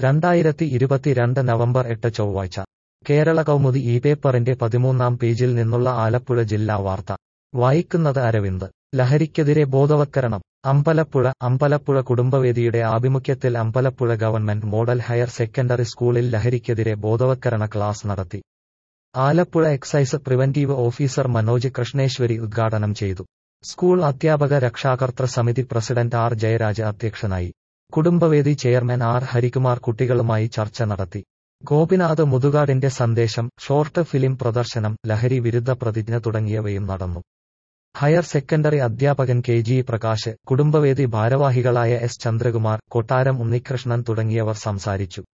രണ്ടായിരത്തി ഇരുപത്തിരണ്ട് നവംബർ എട്ട് ചൊവ്വാഴ്ച കേരള കൗമുദി ഈ പേപ്പറിന്റെ പതിമൂന്നാം പേജിൽ നിന്നുള്ള ആലപ്പുഴ ജില്ലാ വാർത്ത വായിക്കുന്നത് അരവിന്ദ് ലഹരിക്കെതിരെ ബോധവത്കരണം അമ്പലപ്പുഴ അമ്പലപ്പുഴ കുടുംബവേദിയുടെ ആഭിമുഖ്യത്തിൽ Ambalappuzha government model higher secondary സ്കൂളിൽ ലഹരിക്കെതിരെ ബോധവത്കരണ ക്ലാസ് നടത്തി Alappuzha excise preventive officer Manoj Krishneswari ഉദ്ഘാടനം ചെയ്തു സ്കൂൾ അധ്യാപക രക്ഷാകർതൃ സമിതി പ്രസിഡന്റ് ആർ ജയരാജ് അധ്യക്ഷനായി കുടുംബവേദി ചെയർമാൻ ആർ ഹരികുമാർ കുട്ടികളുമായി ചർച്ച നടത്തി ഗോപിനാഥ് മുതുകാടിന്റെ സന്ദേശം ഷോർട്ട് ഫിലിം പ്രദർശനം ലഹരി വിരുദ്ധ പ്രതിജ്ഞ തുടങ്ങിയവയും നടന്നു ഹയർ സെക്കൻഡറി അധ്യാപകൻ കെ ജി പ്രകാശ് കുടുംബവേദി ഭാരവാഹികളായ എസ് ചന്ദ്രകുമാർ കൊട്ടാരം ഉണ്ണികൃഷ്ണൻ തുടങ്ങിയവർ സംസാരിച്ചു